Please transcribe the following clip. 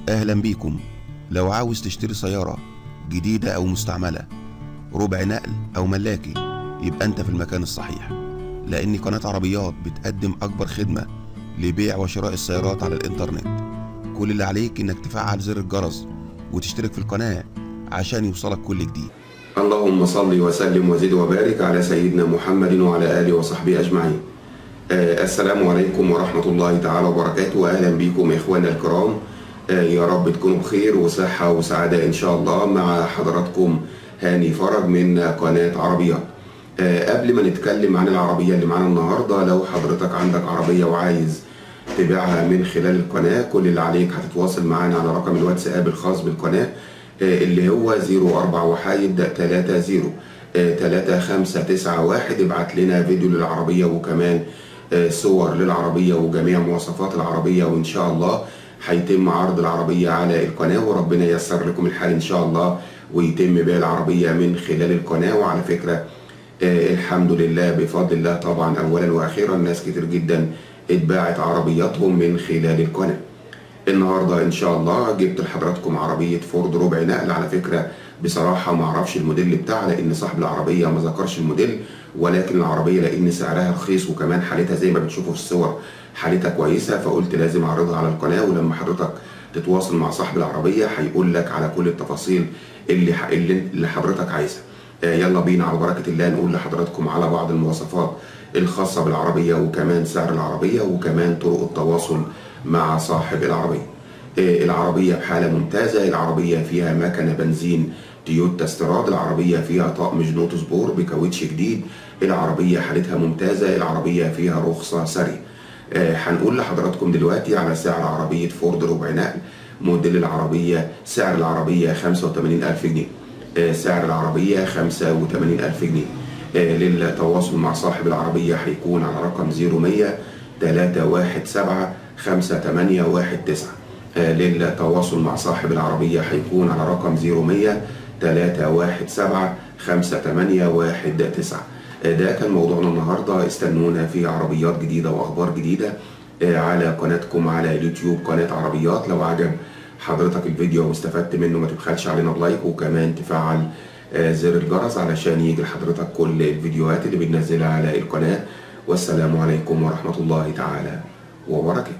أهلا بيكم لو عاوز تشتري سيارة جديدة أو مستعملة ربع نقل أو ملاكي يبقى أنت في المكان الصحيح لأن قناة عربيات بتقدم أكبر خدمة لبيع وشراء السيارات على الإنترنت كل اللي عليك إنك تفعل زر الجرس وتشترك في القناة عشان يوصلك كل جديد اللهم صل وسلم وزد وبارك على سيدنا محمد وعلى آله وصحبه أجمعين آه السلام عليكم ورحمة الله تعالى وبركاته وأهلا بكم إخوانا الكرام آه يا رب تكونوا بخير وصحة وسعادة إن شاء الله مع حضراتكم هاني فرج من قناة عربيات آه قبل ما نتكلم عن العربية اللي معانا النهاردة لو حضرتك عندك عربية وعايز تبيعها من خلال القناة كل اللي عليك هتتواصل معانا على رقم الواتساب الخاص بالقناة اللي هو 04 وحايد 30 3591 ابعت لنا فيديو للعربية وكمان صور للعربية وجميع مواصفات العربية وإن شاء الله هيتم عرض العربية على القناة وربنا ييسر لكم الحال إن شاء الله ويتم بيع العربية من خلال القناة وعلى فكرة الحمد لله بفضل الله طبعا أولا وأخيرا ناس كتير جدا اتباعت عربياتهم من خلال القناه النهارده ان شاء الله جبت لحضراتكم عربيه فورد ربع نقل على فكره بصراحه ما اعرفش الموديل بتاعها لان صاحب العربيه ما ذكرش الموديل ولكن العربيه لان سعرها رخيص وكمان حالتها زي ما بتشوفوا في الصور حالتها كويسه فقلت لازم اعرضها على القناه ولما حضرتك تتواصل مع صاحب العربيه هيقول لك على كل التفاصيل اللي اللي حضرتك عايزها يلا بينا على بركه الله نقول لحضراتكم على بعض المواصفات الخاصه بالعربيه وكمان سعر العربيه وكمان طرق التواصل مع صاحب العربية العربية بحالة ممتازة العربية فيها مكنة بنزين تويوتا استيراد العربية فيها طقم جنوط سبور بكاوتش جديد العربية حالتها ممتازة العربية فيها رخصة سري هنقول لحضراتكم دلوقتي على سعر عربية فورد ربع نقل موديل العربية سعر العربية 85000 جنيه سعر العربية 85000 جنيه للتواصل مع صاحب العربية هيكون على رقم 0100 317 5819 للتواصل مع صاحب العربية هيكون على رقم 0100 317 5819 ده كان موضوعنا النهاردة استنونا في عربيات جديدة وأخبار جديدة على قناتكم على اليوتيوب قناة عربيات لو عجب حضرتك الفيديو واستفدت منه ما تبخلش علينا بلايك وكمان تفعل زر الجرس علشان يجي لحضرتك كل الفيديوهات اللي بننزلها على القناة والسلام عليكم ورحمة الله تعالى وبركاته